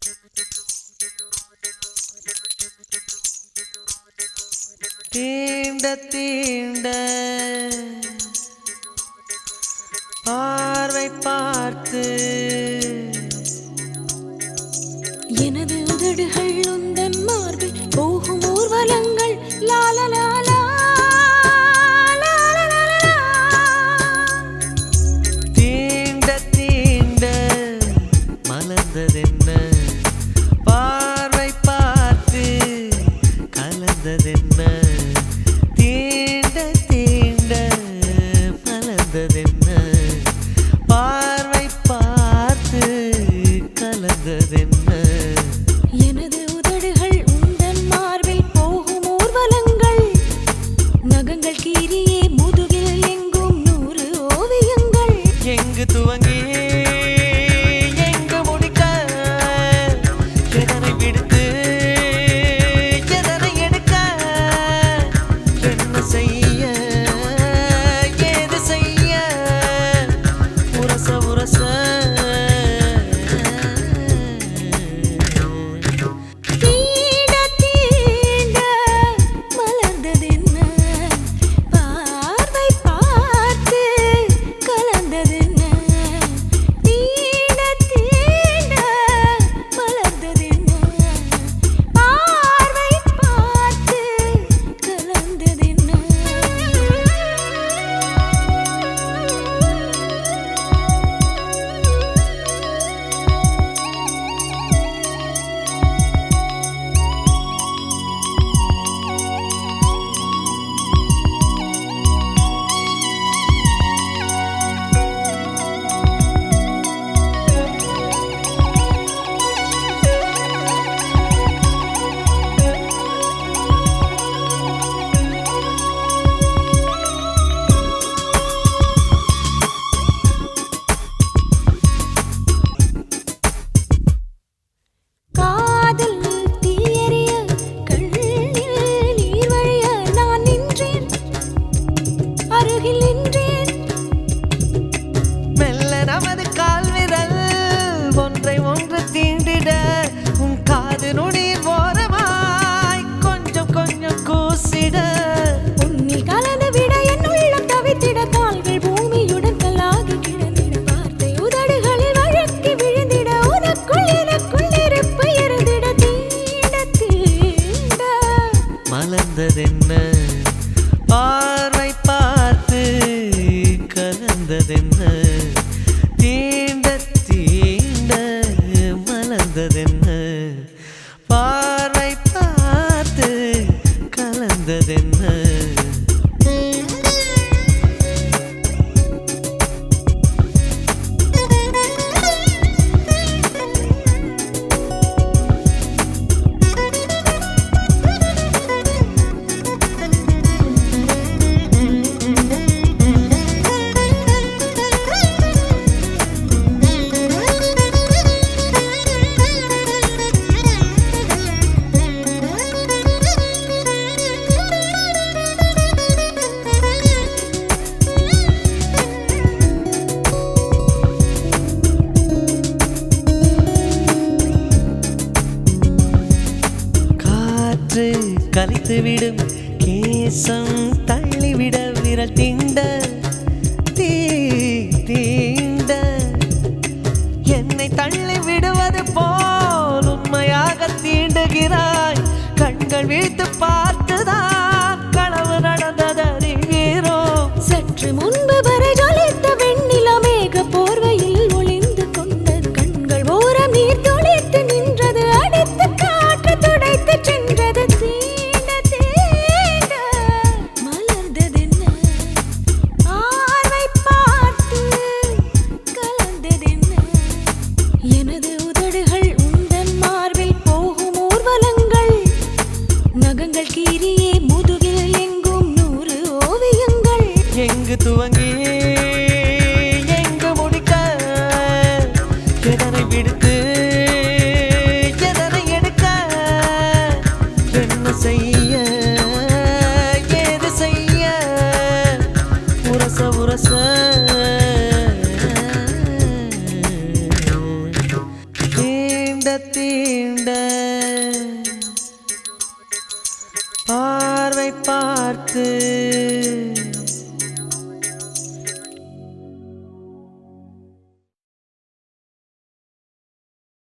தீண்ட தீண்ட பார்வை பார்த்து எனது உதடுகள் உந்தன் மார்பில் போகும் ஊர்வலங்கள் லாலலாலா லாலலாலா. தீண்ட தீண்ட மலர்ந்ததென்ன பார்வை பார்த்து கலந்ததென்ன தீண்ட தீண்ட மலர்ந்ததென்ன பார்வை பார்த்து கலந்ததென்ன எனது உதடுகள் உந்தன் மார்பில் போகும் ஊர்வலங்கள் நகங்கள் கீரியே முதுகில் எங்கும் நூறு ஓவியங்கள் எங்கு துவங்கி எங்கு முடிக்க எதனை விடுத்து எதனை எடுக்க என்ன செய்ய ஏது செய்ய உரச உரச தீண்ட தீண்ட மலர்ந்ததென்ன பார்வை பார்த்து கலந்ததென்ன தீண்ட தீண்ட மலர்ந்ததென்ன பார்வை பார்த்து கலந்ததென்ன காதல் தீயறிய கண்ணில் நீர் வழிய நான் நின்றேன் அருகில் நின்றேன் மெல்ல நமது கால் விரல் ஒன்றை ஒன்று தீண்டிட உன் காது நுனியின் ஓரமாய் கொஞ்சம் கொஞ்சம் கூசிட உன்னில் கலந்து விட என் உள்ளம் தவித்திட கால்கள் பூமியுடன் கல்லாகி கிடந்திட வார்த்தை உதடுகளில் வழக்கி விழுந்திட உனக்குள் எனக்குள் நெருப்பு எரிந்திட தீண்ட தீண்ட மலர்ந்ததென்ன பார்வை பார்த்து கலந்ததென்ன தீண்ட தீண்ட மலர்ந்ததென்ன பார்வை பார்த்து கலந்ததென்ன காற்று கலைத்துவிடும் கேசம் தள்ளிவிட விரல் தீண்ட தீ தீண்ட என்னை தள்ளி விடுவது போல் உண்மையாக தீண்டுகிறாய் கண்கள் விழித்து பார்த்துதான் களவு நடந்ததறிகிறோம் சற்று முன்பு வரை ஜொலித்த வெண்ணிலா மேக போர்வையில் ஒளிந்து கொண்டது கண்கள் ஓரம் நீர் துளித்து நின்றது அடித்து காற்று துடைத்து சென்றது தீண்ட தீண்ட மலர்ந்ததென்ன பார்வை பார்த்து கலந்ததென்ன எனது உதடுகள் உந்தன் மார்பில் போகும் ஊர்வலங்கள் நகங்கள் கீரியே முதுகில் எங்கும் நூறு ஓவியங்கள் எங்கு துவங்கி தீண்ட தீண்ட பார்வை பார்த்து